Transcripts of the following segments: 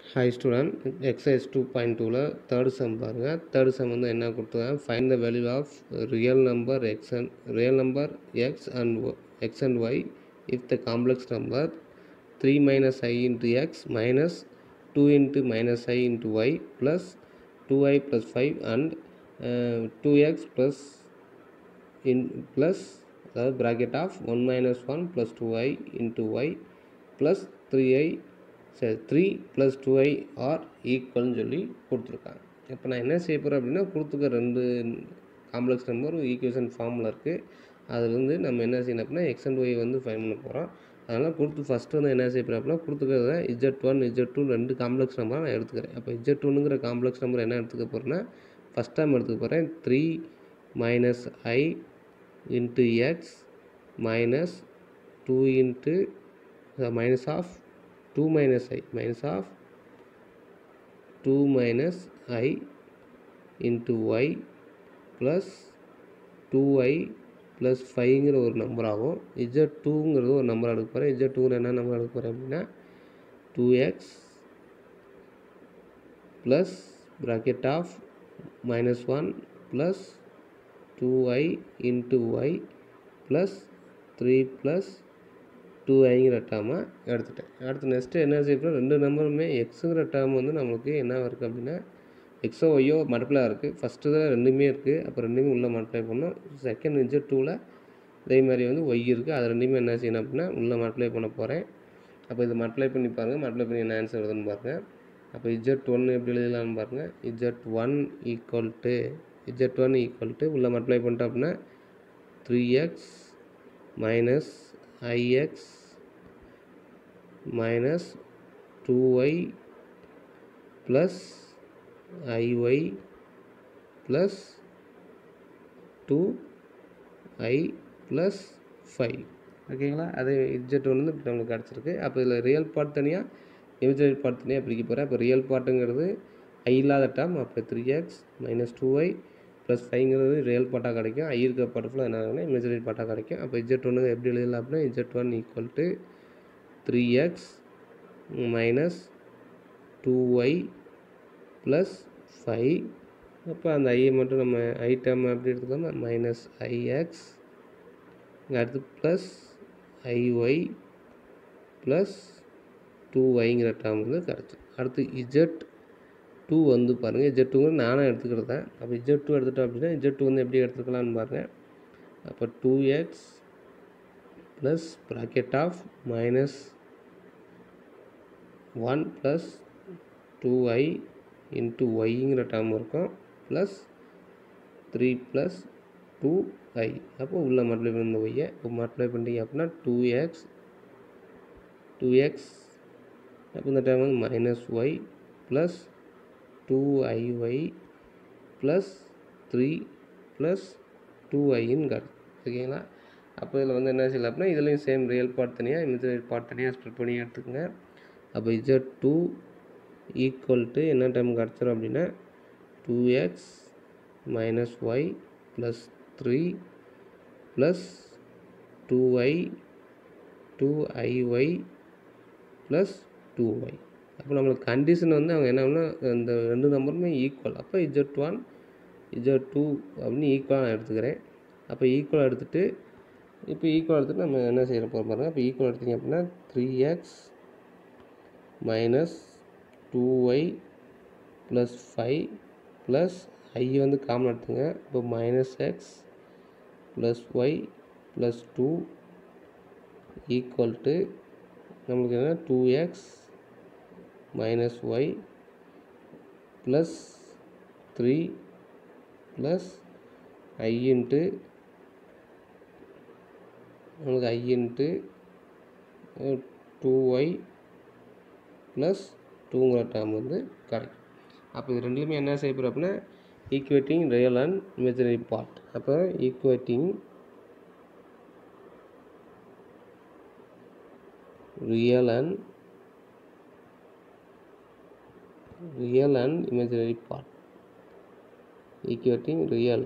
high student exercise two point டூவில் third sum பாருங்கள் third sum வந்து என்ன கொடுத்துருக்காங்க find the value of real number x and real number x and x and y if the complex number three minus i into x minus two into minus i into y plus two i plus five and two x plus in plus அதாவது bracket of one minus one plus two i into y plus three ஐ சரி three plus two i are ஈக்குவல்னு சொல்லி கொடுத்துருக்காங்க இப்போ நான் என்ன செய்ய போகிறேன் அப்படின்னா கொடுத்துக்க ரெண்டு காம்ப்ளெக்ஸ் நம்பர் ஈக்குவேஷன் ஃபார்மில் இருக்குது அதுலேருந்து நம்ம என்ன செய்யணும் அப்படின்னா எக்ஸ் அண்ட் ஒய் வந்து ஃபைன் பண்ண போகிறோம் அதனால் கொடுத்து ஃபஸ்ட்டு வந்து என்ன செய்ய போகிறேன் அப்படின்னா கொடுத்துக்கிறத இஜெட் ஒன் இஜெட் டூ ரெண்டு காம்ப்ளெக்ஸ் நம்பர் நான் எடுத்துக்கிறேன் அப்போ இஜெட் ஒன்னுங்கிற காம்ப்ளெக்ஸ் நம்பர் என்ன எடுத்துக்க போகிறேன்னா ஃபஸ்ட் டைம் எடுத்துக்க போகிறேன் three minus i into x minus two into minus of 2 minus i minus of 2 minus i into y plus 2i plus ஃபைவ்ங்கிற ஒரு நம்பர் ஆகும் இஜட் டூங்கிறது ஒரு நம்பர் எடுக்க போகிறேன் இஜட் டூங்கிற என்ன நம்பர் எடுக்க போகிறேன் அப்படின்னா two x plus bracket of minus one plus two i into y plus three plus two ஐங்கிற டேர்மை எடுத்துட்டேன் அடுத்து நெக்ஸ்ட்டு என்ன செய்யணும் ரெண்டு நம்பருமே எக்ஸுங்கிற டேர்ம் வந்து நம்மளுக்கு என்ன இருக்குது அப்படின்னா எக்ஸோ ஒய்யோ மல்டிப்ளை இருக்குது ஃபஸ்ட்டு தான் ரெண்டுமே இருக்குது அப்போ ரெண்டுமே உள்ளே மல்டிப்ளை பண்ணோம் செகண்ட் இன்ஜெட் டூவில் அதே மாதிரி வந்து ஒய் இருக்குது அது ரெண்டுமே என்ன செய்யணும் அப்படின்னா உள்ளே மல்டிப்ளை பண்ண போகிறேன் அப்போ இது மல்டிப்ளை பண்ணி பாருங்கள் மல்டிப்ளை பண்ணி என்ன ஆன்சர் வருதுன்னு பாருங்கள் அப்போ இஜெட் ஒன்று எப்படி எழுதலாம்னு பாருங்கள் z one equal to z one equal to உள்ளே மல்டிப்ளை பண்ணிட்டோம் அப்படின்னா three x minus ix minus 2y plus iy plus 2i plus 5 ஓகேங்களா அதே இஜெட் ஒன்று வந்து நம்மளுக்கு கிடச்சிருக்கு அப்போ இதில் ரியல் பார்ட் தனியாக இமேஜினரி பார்ட் தனியாக பிரிக்க போகிறேன் அப்போ ரியல் பார்ட்டுங்கிறது ஐ இல்லாத டேம் அப்போ three x minus two y plus ஃபைவ்ங்கிறது ரியல் பார்ட்டாக கிடைக்கும் ஐ இருக்கிற பார்ட் ஃபுல்லாக என்ன ஆகுனா இமேஜினரி பார்ட்டாக கிடைக்கும் அப்போ இஜெட் ஒன்று எப்படி எழுதலாம் அப்படின்னா z one equal to three x minus two y plus five அப்போ அந்த ஐயை மட்டும் நம்ம ஐ டேம் எப்படி எடுத்துக்கலாமா மைனஸ் ஐஎக்ஸ் அடுத்து ப்ளஸ் ஐஒய் ப்ளஸ் டூ ஒய்ங்கிற டேர்ம் வந்து கிடச்சி அடுத்து இஜெட் டூ வந்து பாருங்கள் இஜெட் டூங்கிற நானாக எடுத்துக்கிட்டேன் அப்போ இஜெட் டூ எடுத்துட்டோம் அப்படின்னா இஜெட் டூ வந்து எப்படி எடுத்துக்கலாம்னு பாருங்கள் அப்போ two x plus bracket of minus one plus two i into ஒய்ங்கிற டேர்ம் இருக்கும் plus three plus two i அப்போ உள்ளே மல்டிப்ளை பண்ண ஒய்யை இப்போ மல்டிப்ளை பண்ணிட்டீங்க அப்படின்னா டூ எக்ஸ் டூ எக்ஸ் அப்போ இந்த டைம் வந்து minus y plus two iy plus three plus two ஐன்னு கிடச்சி ஓகேங்களா அப்போ இதில் வந்து என்ன செய்யலாம் அப்படின்னா இதுலேயும் சேம் ரியல் பார்ட் தனியாக இமேஜினரி பார்ட் தனியாக ஸ்ப்ளிட் பண்ணி எடுத்துக்கோங்க அப்போ இஜட் டூ ஈக்குவல் டு என்ன டைம் கிடச்சிரும் அப்படின்னா two x minus y plus three plus two i two iy plus two y அப்போ நம்மளுக்கு கண்டிஷன் வந்து அவங்க என்ன பண்ணால் இந்த ரெண்டு நம்பருமே ஈக்குவல் அப்போ இஜட் ஒன் இஜட் டூ அப்படின்னு ஈக்குவலாக நான் எடுத்துக்கிறேன் அப்போ ஈக்குவலாக எடுத்துகிட்டு இப்போ ஈக்குவல் எடுத்துகிட்டு நம்ம என்ன செய்கிற போகிறோம் பாருங்கள் இப்போ ஈக்குவல் எடுத்திங்க அப்படின்னா three x minus two y plus five plus i வந்து காமன் எடுத்துங்க இப்போ minus x plus y plus two equal to நம்மளுக்கு என்ன two x minus y plus three plus i into நம்மளுக்கு i into two y plus டூங்கிற term வந்து கிடைக்கும் அப்போ இது ரெண்டுலேயுமே என்ன செய்ய போகிறோம் அப்படின்னா equating real and imaginary part அப்போ equating real and real and imaginary part equating real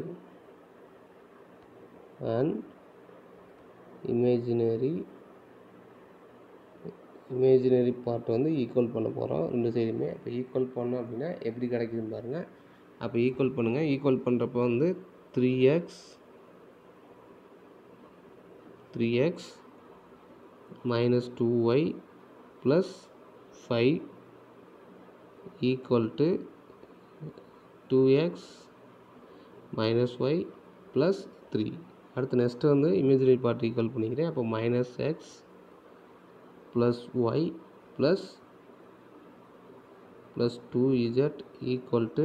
and imaginary imaginary part வந்து ஈக்குவல் பண்ண போகிறோம் ரெண்டு சைடுமே அப்போ ஈக்குவல் பண்ணோம் அப்படின்னா எப்படி கிடைக்குதுன்னு பாருங்கள் அப்போ ஈக்குவல் பண்ணுங்கள் ஈக்குவல் பண்ணுறப்போ வந்து three x three x minus two y plus five equal to two x minus y plus three அடுத்து நெக்ஸ்ட்டு வந்து இமேஜினரி பார்ட் ஈக்குவல் பண்ணிக்கிறேன் அப்போ minus x plus y plus plus two z equal to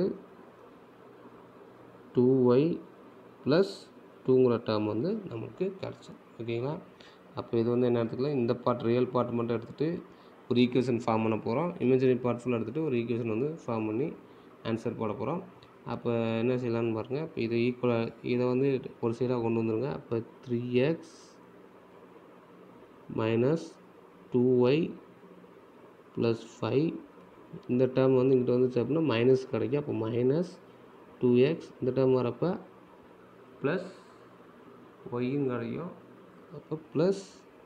two y plus டூங்கிற term வந்து நமக்கு கிடச்சிடும் ஓகேங்களா அப்போ இது வந்து என்ன எடுத்துக்கலாம் இந்த பார்ட் ரியல் பார்ட் மட்டும் எடுத்துகிட்டு ஒரு ஈக்குவேஷன் ஃபார்ம் பண்ண போகிறோம் இமேஜினரி பார்ட் ஃபுல்லாக எடுத்துகிட்டு ஒரு ஈக்குவேஷன் வந்து ஃபார்ம் பண்ணி ஆன்சர் போட போகிறோம் அப்போ என்ன செய்யலாம்னு பாருங்கள் இப்போ இதை ஈக்குவலாக இதை வந்து ஒரு சைடாக கொண்டு வந்துருங்க அப்போ three x minus two y plus five இந்த டேர்ம் வந்து இங்கிட்ட வந்துச்சு அப்படின்னா மைனஸ் கிடைக்கும் அப்போ மைனஸ் டூ எக்ஸ் இந்த டேர்ம் வரப்போ ப்ளஸ் ஒய்யும் கிடைக்கும் அப்போ ப்ளஸ்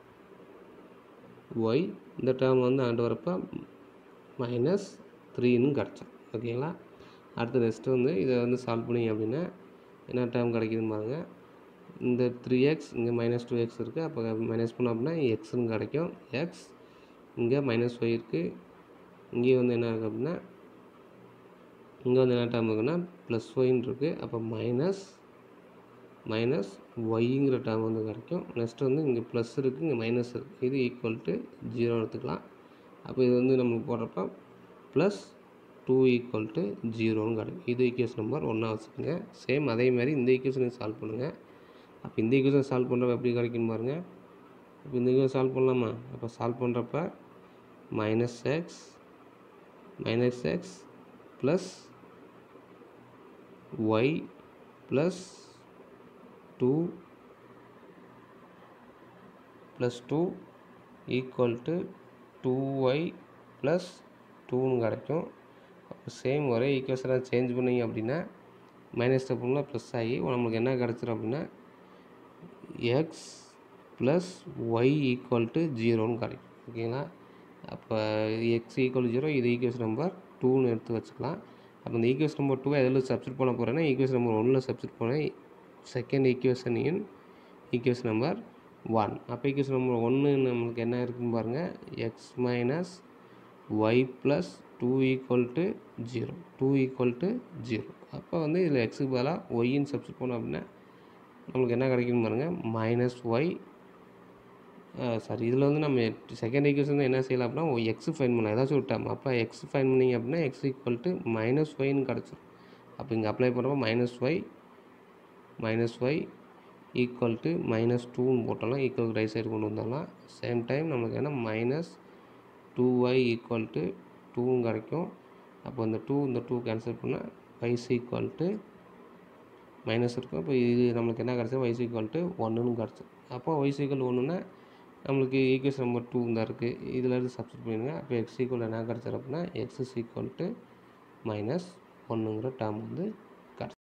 ஒய் இந்த டேர்ம் வந்து ஆண்டு வரப்போ மைனஸ் த்ரீன்னு கிடச்சோம் ஓகேங்களா அடுத்து நெக்ஸ்ட்டு வந்து இதை வந்து சால்வ் பண்ணி அப்படின்னா என்ன டேர்ம் கிடைக்குதுன்னு பாருங்கள் இந்த த்ரீ எக்ஸ் இங்கே மைனஸ் டூ எக்ஸ் இருக்குது அப்போ மைனஸ் பண்ணோம் அப்படின்னா எக்ஸ்ன்னு கிடைக்கும் எக்ஸ் இங்கே மைனஸ் ஒய் இருக்குது இங்கேயும் வந்து என்ன இருக்குது அப்படின்னா இங்கே வந்து என்ன டேர்ம் இருக்குன்னா ப்ளஸ் ஒயின்னு இருக்குது அப்போ மைனஸ் மைனஸ் ஒய்ங்கிற டேர்ம் வந்து கிடைக்கும் நெக்ஸ்ட் வந்து இங்கே ப்ளஸ் இருக்குது இங்கே மைனஸ் இருக்குது இது ஈக்குவல் டு ஜீரோ எடுத்துக்கலாம் அப்போ இது வந்து நம்மளுக்கு போடுறப்ப ப்ளஸ் டூ ஈக்குவல் டு ஜீரோன்னு கிடைக்கும் இது ஈக்குவேஷன் நம்பர் ஒன்றா வச்சுக்கோங்க சேம் அதே மாதிரி இந்த ஈக்குவேஷனை சால்வ் பண்ணுங்கள் அப்போ இந்த ஈக்குவேஷன் சால்வ் பண்ணுறப்ப எப்படி கிடைக்கும் பாருங்கள் இப்போ இந்த ஈக்குவேஷன் சால்வ் பண்ணலாமா அப்போ சால்வ் பண்ணுறப்ப minus x minus x plus y plus two plus two equal to two y plus டூன்னு கிடைக்கும் அப்போ சேம் ஒரே ஈக்குவேஷனாக சேஞ்ச் பண்ணிங்க அப்படின்னா மைனஸ் ஸ்டெப்லாம் ப்ளஸ் ஆகி நம்மளுக்கு என்ன கிடச்சிரும் அப்படின்னா x plus y equal to ஜீரோன்னு கிடைக்கும் ஓகேங்களா அப்போ எக்ஸ் ஈக்குவல் ஜீரோ இது ஈக்குவேஷன் நம்பர் டூன்னு எடுத்து வச்சுக்கலாம் அப்போ இந்த ஈக்குவேஷன் நம்பர் டூ எதில் சப்ஸ்டிட் பண்ண போகிறேன்னா ஈக்குவேஷன் நம்பர் ஒன்றில் சப்ஸ்டிட் பண்ணேன் second equation in equation number one அப்போ ஈக்குவேஷன் நம்பர் ஒன்று நம்மளுக்கு என்ன இருக்குன்னு பாருங்கள் x minus y plus two equal to zero two equal to zero அப்போ வந்து இதில் எக்ஸுக்கு பதிலாக ஒய்ன்னு சப்ஸ்டிட் பண்ணோம் அப்படின்னா நம்மளுக்கு என்ன கிடைக்குன்னு பாருங்கள் மைனஸ் ஒய் சாரி இதில் வந்து நம்ம செகண்ட் ஈக்குவேஷன் என்ன செய்யலாம் அப்படின்னா எக்ஸ் ஃபைன் பண்ணலாம் ஏதாச்சும் ஒரு டேர்ம் அப்போ எக்ஸ் ஃபைன் பண்ணிங்க அப்படின்னா எக்ஸ் ஈக்குவல் டு மைனஸ் ஒய்ன்னு கிடச்சிரும் அப்போ இங்கே அப்ளை பண்ணுறப்போ minus y minus y equal to minus டூன்னு போட்டோம்னா ஈக்குவல் ரைட் சைடு கொண்டு வந்தோம்னா சேம் டைம் நம்மளுக்கு என்ன minus two y equal to டூவும் கிடைக்கும் அப்போ இந்த டூ இந்த டூ கேன்சல் பண்ணால் வைஸ் ஈக்குவல் டு மைனஸ் இருக்கும் இப்போ இது நம்மளுக்கு என்ன கிடச்சது வைஸ் ஈக்குவல் டு ஒன்றுன்னு கிடச்சி அப்போ வைஸ் ஈக்குவல் ஒன்றுனா நம்மளுக்கு ஈக்குவேஷன் நம்பர் டூ தான் இருக்குது இதில் இருந்து சப்ஸ்டிட் பண்ணிடுங்க அப்போ எக்ஸ் ஈக்குவல் என்ன கிடச்சிரு அப்படின்னா x is equal to minus ஒன்றுங்கிற டேர்ம் வந்து